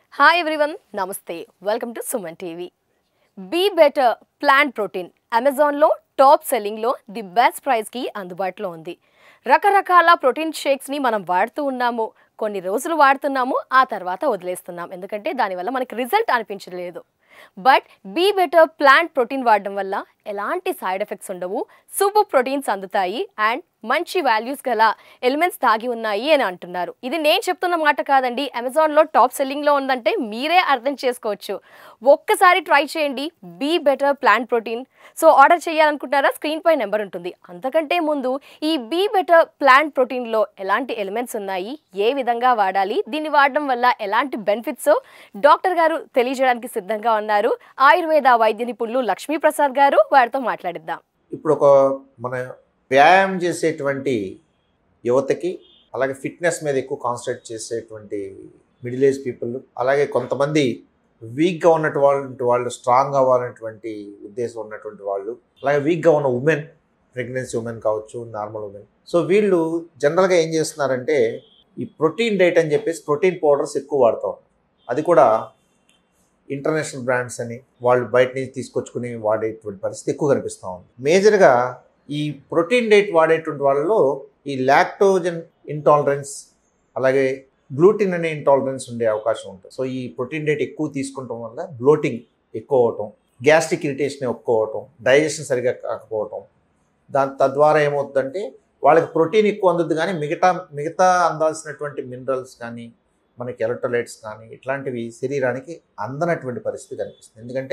hi everyone namaste welcome to Suman TV be better plant protein అమెజాన్లో top సెల్లింగ్లో the best ప్రైస్కి అందుబాటులో ఉంది రకరకాల ప్రోటీన్ షేక్స్ని మనం వాడుతూ ఉన్నాము కొన్ని రోజులు వాడుతున్నాము ఆ తర్వాత వదిలేస్తున్నాం ఎందుకంటే దానివల్ల మనకి రిజల్ట్ అనిపించలేదు but be better plant protein వాడడం వల్ల ఎలాంటి సైడ్ ఎఫెక్ట్స్ ఉండవు సూపర్ ప్రోటీన్స్ అందుతాయి అండ్ మంచి వాల్యూస్ గల ఎలిమెంట్స్ దాగి ఉన్నాయి అని అంటున్నారు ఇది నేను చెప్తున్న మాట కాదండి అమెజాన్లో టాప్ సెల్లింగ్లో ఉందంటే మీరే అర్థం చేసుకోవచ్చు ఒక్కసారి ట్రై చేయండి be better plant protein so order చేయాలనుకుంటున్నారా స్క్రీన్ పై నెంబర్ ఉంటుంది అంతకంటే ముందు ఈ బీ బెటర్ ప్లాంట్ ప్రోటీన్లో ఎలాంటి ఎలిమెంట్స్ ఉన్నాయి ఏ విధంగా వాడాలి దీన్ని వాడడం వల్ల ఎలాంటి బెనిఫిట్స్ డాక్టర్ గారు తెలియజేయడానికి సిద్ధంగా ఉన్నారు ఆయుర్వేద వైద్య నిపుణులు లక్ష్మీప్రసాద్ గారు వారితో మాట్లాడిద్దాం ఇప్పుడు ఒక మన వ్యాయామం చేసేటువంటి యువతకి అలాగే ఫిట్నెస్ మీద ఎక్కువ కాన్సన్ట్రేట్ చేసేటువంటి మిడిల్ ఏజ్ పీపుల్ అలాగే కొంతమంది వీక్గా ఉన్నటువంటి వాళ్ళు వాళ్ళు స్ట్రాంగ్ అవ్వాలనేటువంటి ఉద్దేశం ఉన్నటువంటి వాళ్ళు అలాగే వీక్గా ఉన్న ఉమెన్ ప్రెగ్నెన్సీ ఉమెన్ కావచ్చు నార్మల్ ఉమెన్ సో వీళ్ళు జనరల్గా ఏం చేస్తున్నారంటే ఈ ప్రోటీన్ డైట్ అని చెప్పేసి ప్రోటీన్ పౌడర్స్ ఎక్కువ వాడుతూ ఉన్నారు అది కూడా ఇంటర్నేషనల్ బ్రాండ్స్ అని వాళ్ళు బయట నుంచి తీసుకొచ్చుకుని వాడేటువంటి పరిస్థితి ఎక్కువ కనిపిస్తూ ఉంది మేజర్గా ఈ ప్రోటీన్ డైట్ వాడేటువంటి వాళ్ళలో ఈ లాక్టోజన్ ఇంటాలరెన్స్ అలాగే గ్లూటిన్ అనే ఇంటాలరెన్స్ ఉండే అవకాశం ఉంటుంది సో ఈ ప్రోటీన్ డైట్ ఎక్కువ తీసుకుంటాం వల్ల బ్లోటింగ్ ఎక్కువ అవటం గ్యాస్ట్రిక్ ఇరిటేషన్ ఎక్కువ అవటం డైజెషన్ సరిగా కాకపోవటం దాని తద్వారా ఏమవుతుందంటే వాళ్ళకి ప్రోటీన్ ఎక్కువ అందుద్ది కానీ మిగతా మిగతా అందాల్సినటువంటి మినరల్స్ కానీ మనకి ఎలక్ట్రోలైట్స్ కానీ ఇట్లాంటివి శరీరానికి అందనటువంటి పరిస్థితి కనిపిస్తుంది ఎందుకంటే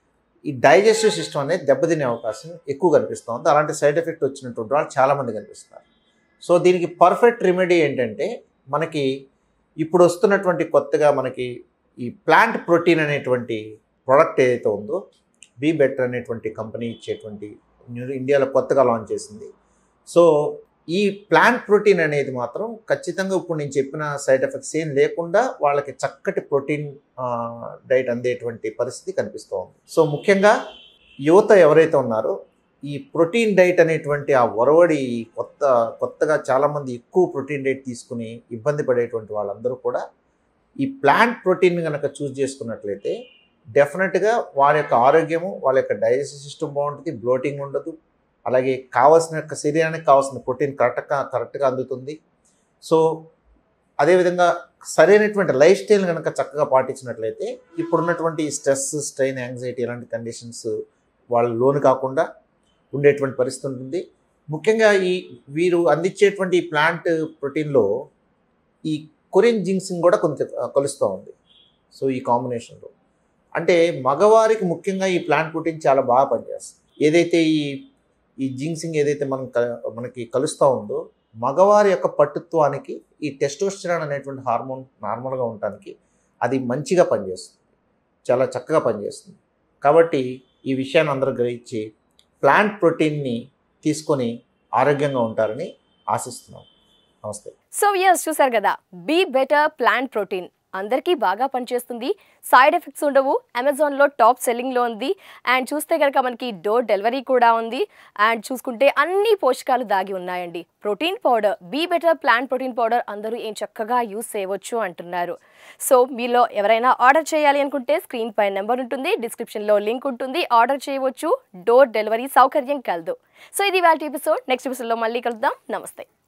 ఈ డైజెస్టివ్ సిస్టమ్ అనేది దెబ్బతినే అవకాశం ఎక్కువ కనిపిస్తుంది అలాంటి సైడ్ ఎఫెక్ట్ వచ్చినటువంటి వాళ్ళు చాలామంది కనిపిస్తున్నారు సో దీనికి పర్ఫెక్ట్ రెమెడీ ఏంటంటే మనకి ఇప్పుడు వస్తున్నటువంటి కొత్తగా మనకి ఈ ప్లాంట్ ప్రోటీన్ అనేటువంటి ప్రోడక్ట్ ఏదైతే ఉందో బీ బెటర్ అనేటువంటి కంపెనీ ఇచ్చేటువంటి న్యూ ఇండియాలో కొత్తగా లాంచ్ చేసింది సో ఈ ప్లాంట్ ప్రోటీన్ అనేది మాత్రం ఖచ్చితంగా ఇప్పుడు నేను చెప్పిన సైడ్ ఎఫెక్ట్స్ ఏం లేకుండా వాళ్ళకి చక్కటి ప్రోటీన్ డైట్ అందేటువంటి పరిస్థితి కనిపిస్తూ ఉంది సో ముఖ్యంగా యువత ఎవరైతే ఉన్నారో ఈ ప్రోటీన్ డైట్ అనేటువంటి ఆ ఒరవడి కొత్త కొత్తగా చాలామంది ఎక్కువ ప్రోటీన్ డైట్ తీసుకుని ఇబ్బంది పడేటువంటి వాళ్ళందరూ కూడా ఈ ప్లాంట్ ప్రోటీన్ కనుక చూస్ చేసుకున్నట్లయితే డెఫినెట్గా వారి యొక్క ఆరోగ్యము వాళ్ళ యొక్క డైజెస్టివ్ సిస్టమ్ బాగుంటుంది బ్లోటింగ్ ఉండదు అలాగే కావాల్సిన యొక్క శరీరానికి కావాల్సిన ప్రోటీన్ కరెక్ట్గా కరెక్ట్గా అందుతుంది సో అదేవిధంగా సరైనటువంటి లైఫ్ స్టైల్ కనుక చక్కగా పాటించినట్లయితే ఇప్పుడున్నటువంటి స్ట్రెస్ స్ట్రెయిన్ యాంగ్జైటీ ఇలాంటి కండిషన్స్ వాళ్ళు లోను కాకుండా ఉండేటువంటి పరిస్థితి ఉంటుంది ముఖ్యంగా ఈ వీరు అందించేటువంటి ఈ ప్లాంట్ ప్రోటీన్లో ఈ కొరియన్ జింక్సింగ్ కూడా కొంత కలుస్తూ ఉంది సో ఈ కాంబినేషన్లో అంటే మగవారికి ముఖ్యంగా ఈ ప్లాంట్ ప్రోటీన్ చాలా బాగా పనిచేస్తుంది ఏదైతే ఈ ఈ జింక్సింగ్ ఏదైతే మనం మనకి కలుస్తూ ఉందో మగవారి యొక్క పట్టుత్వానికి ఈ టెస్టోస్టిరాన్ అనేటువంటి హార్మోన్ నార్మల్గా ఉండటానికి అది మంచిగా పనిచేస్తుంది చాలా చక్కగా పనిచేస్తుంది కాబట్టి ఈ విషయాన్ని అందరూ గ్రహించి ప్లాంట్ ప్రోటీన్ని తీసుకొని ఆరోగ్యంగా ఉంటారని ఆశిస్తున్నాం నమస్తే సో ఎస్ చూసారు కదా బీ బెటర్ ప్లాంట్ ప్రోటీన్ అందరికీ బాగా పనిచేస్తుంది సైడ్ ఎఫెక్ట్స్ ఉండవు అమెజాన్లో టాప్ సెల్లింగ్లో ఉంది అండ్ చూస్తే కనుక మనకి డోర్ డెలివరీ కూడా ఉంది అండ్ చూసుకుంటే అన్ని పోషకాలు దాగి ఉన్నాయండి protein powder be better plant protein powder అందరూ ఏం చక్కగా యూస్ చేయవచ్చు అంటున్నారు సో మీలో ఎవరైనా ఆర్డర్ చేయాలి అనుకుంటే స్క్రీన్ పై నెంబర్ ఉంటుంది డిస్క్రిప్షన్లో లింక్ ఉంటుంది ఆర్డర్ చేయవచ్చు డోర్ డెలివరీ సౌకర్యం కలదు సో ఇది వాళ్ళ ఎపిసోడ్ నెక్స్ట్ ఎపిసోడ్లో మళ్ళీ కలుద్దాం నమస్తే